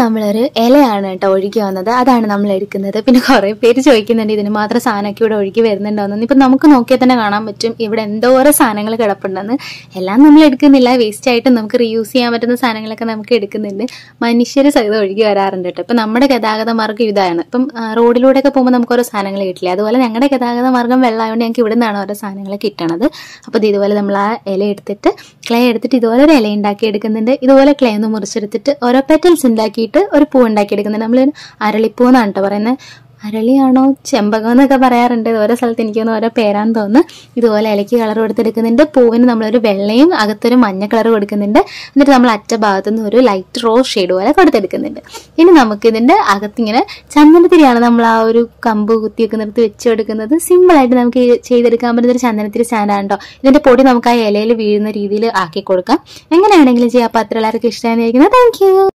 നമ്മളൊരു ഇലയാണ് കേട്ടോ ഒഴുകി വന്നത് അതാണ് നമ്മൾ എടുക്കുന്നത് പിന്നെ കുറേ പേര് ചോദിക്കുന്നുണ്ട് ഇതിന് മാത്രം സാധനമൊക്കെ ഇവിടെ ഒഴുകി വരുന്നുണ്ടോന്ന് ഇപ്പം നമുക്ക് നോക്കിയാൽ തന്നെ കാണാൻ പറ്റും ഇവിടെ എന്തോരം സാധനങ്ങൾ കിടപ്പുണ്ടെന്ന് എല്ലാം നമ്മൾ എടുക്കുന്നില്ല വേസ്റ്റ് ആയിട്ട് നമുക്ക് റീയൂസ് ചെയ്യാൻ പറ്റുന്ന സാധനങ്ങളൊക്കെ നമുക്ക് എടുക്കുന്നുണ്ട് മനുഷ്യർ സഹിതം ഒഴുകി വരാറുണ്ട് കേട്ടോ ഇപ്പം നമ്മുടെ ഗതാഗത മാർഗ്ഗം ഇതാണ് ഇപ്പം ആ, റോഡിലൂടെയൊക്കെ പോകുമ്പോൾ നമുക്ക് ഓരോ സാധനങ്ങൾ കിട്ടില്ല അതുപോലെ ഞങ്ങളുടെ ഗതാഗത മാർഗ്ഗം വെള്ളമായതുകൊണ്ട് ഞങ്ങൾക്ക് ഇവിടെ നിന്നാണ് ഓരോ സാധനങ്ങൾ കിട്ടണത് അപ്പോൾ ഇത് ഇതുപോലെ നമ്മൾ ആ ഇല എടുത്തിട്ട് ക്ലേ എടുത്തിട്ട് ഇതുപോലെ ഒരു ഇല ഉണ്ടാക്കി എടുക്കുന്നുണ്ട് ഇതുപോലെ ക്ലേ ഒന്ന് മുറിച്ചെടുത്തിട്ട് ഓരോ പെറ്റൽസ് ഉണ്ടാക്കിയിട്ട് ഒരു പൂ ഉണ്ടാക്കി എടുക്കുന്നുണ്ട് നമ്മൾ അരളിപ്പൂ എന്നാണ് കേട്ടോ പറയുന്നത് അരളിയാണോ ചെമ്പകം എന്നൊക്കെ പറയാറുണ്ട് ഓരോ സ്ഥലത്ത് എനിക്ക് തോന്നുന്നു ഓരോ പേരാന്ന് തോന്നുന്നു ഇതുപോലെ ഇലയ്ക്ക് കളർ കൊടുത്തെടുക്കുന്നുണ്ട് പൂവിന് നമ്മളൊരു വെള്ളയും അകത്തൊരു മഞ്ഞ കളർ കൊടുക്കുന്നുണ്ട് എന്നിട്ട് നമ്മൾ അറ്റ ഭാഗത്തു നിന്ന് ഒരു ലൈറ്റ് റോസ് ഷെയ്ഡ് പോലെ കൊടുത്തെടുക്കുന്നുണ്ട് ഇനി നമുക്ക് ഇതിന്റെ അകത്തിങ്ങനെ ചന്ദനത്തിരിയാണ് നമ്മൾ ആ ഒരു കമ്പ് കുത്തിയൊക്കെ നിർത്തി വെച്ച് കൊടുക്കുന്നത് സിമ്പിൾ ആയിട്ട് നമുക്ക് ഈ ചെയ്തെടുക്കാൻ പറ്റുന്ന ഒരു ചന്ദനത്തിരി സ്റ്റാൻഡാണ് കേട്ടോ ഇതിന്റെ പൊടി നമുക്ക് ആ ഇലയിൽ വീഴുന്ന രീതിയിൽ ആക്കി കൊടുക്കാം എങ്ങനെയാണെങ്കിലും ചെയ്യാം അപ്പോൾ അത്ര എല്ലാവർക്കും ഇഷ്ടമായിരിക്കുന്നത് താങ്ക് യു